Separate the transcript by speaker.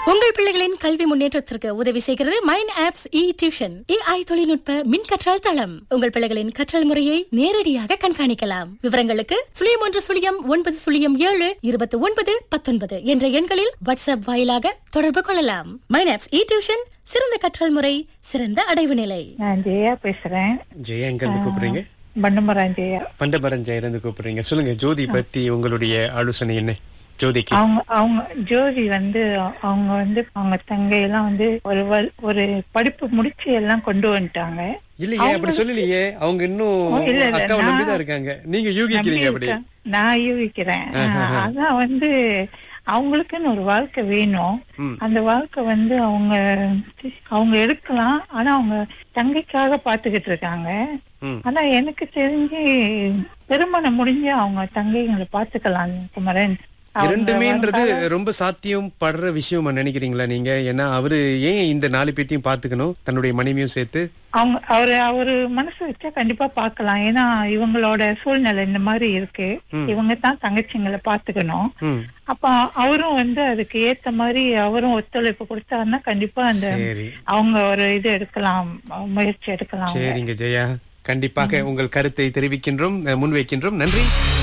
Speaker 1: உங்கள் பிள்ளைகளின் கல்வி முன்னேற்றத்திற்கு உதவி செய்கிறது Mind Apps E tuition AI தொழில்நுட்ப மின் கற்றல் தளம் உங்கள் பிள்ளைகளின் கற்றல் முறையை நேரடியாக கண்காணிக்கலாம் விவரங்களுக்கு சுழியம் ஒன்று சுழியம் ஒன்பது சுழியம் ஏழு இருபத்தி ஒன்பது பத்தொன்பது என்ற எண்களில் வாட்ஸ்அப் வாயிலாக தொடர்பு கொள்ளலாம் மைண்ட் ஆப்ஸ் இ டியூஷன் சிறந்த கற்றல் முறை சிறந்த அடைவு நிலை
Speaker 2: நான் ஜெயா பேசுறேன்
Speaker 3: ஜெயா எங்க இருந்து கூப்பிடுறீங்க
Speaker 2: பண்ணமரம் ஜெயா
Speaker 3: பண்டபரன் ஜெயா இருந்து கூப்பிடுறீங்க சொல்லுங்க ஜோதி பத்தி உங்களுடைய ஆலோசனை என்ன ஜோதிக்கு
Speaker 2: அவங்க அவங்க ஜோதி வந்து அவங்க வந்து அவங்க தங்கையெல்லாம் வந்து ஒரு வல்- ஒரு படிப்பு முடிச்சு எல்லாம் கொண்டு வந்துட்டாங்க
Speaker 3: இல்லையே அப்படி சொல்லலையே அவங்க இன்னும்
Speaker 2: ஓ, இல்ல, இல்ல,
Speaker 3: அக்காவை
Speaker 2: நான்
Speaker 3: நம்பிதான் இருக்காங்க நீங்க யூகிக்கிறீங்க
Speaker 2: நம்பி
Speaker 3: அப்படி
Speaker 2: இருக்கேன். நான் யூகிக்கிறேன் அதான் வந்து அவங்களுக்குன்னு ஒரு வாழ்க்கை வேணும்
Speaker 3: ம்.
Speaker 2: அந்த வாழ்க்கை வந்து அவங்க அவங்க எடுக்கலாம் ஆனா அவங்க தங்கைக்காக பாத்துக்கிட்டு இருக்காங்க
Speaker 3: ம்.
Speaker 2: ஆனா எனக்கு தெரிஞ்சு திருமணம் முடிஞ்சு அவங்க தங்கைங்களை பாத்துக்கலாம் குமரன் அவங்க
Speaker 3: இரண்டுமேன்றது
Speaker 2: வந்தா-
Speaker 3: ரொம்ப சாத்தியம் படுற விஷயமா நினைக்கிறீங்களா நீங்க ஏன்னா அவரு ஏன் இந்த நாலு பேத்தையும் பாத்துக்கணும் தன்னுடைய மனைவியும் சேர்த்து
Speaker 2: அவங்க அவரு அவரு மனசு வச்சா கண்டிப்பா பாக்கலாம் ஏன்னா இவங்களோட சூழ்நிலை இந்த மாதிரி இருக்கு இவங்க தான் தங்கச்சிங்களை பாத்துக்கணும்
Speaker 3: ம்.
Speaker 2: அப்ப அவரும் வந்து அதுக்கு ஏத்த மாதிரி அவரும் ஒத்துழைப்பு கொடுத்தாருன்னா கண்டிப்பா அந்த
Speaker 3: சரி
Speaker 2: அவங்க ஒரு இது எடுக்கலாம் முயற்சி எடுக்கலாம்
Speaker 3: சரிங்க ஜெயா கண்டிப்பாக உங்கள் கருத்தை தெரிவிக்கின்றோம் அஹ், முன்வைக்கின்றோம் நன்றி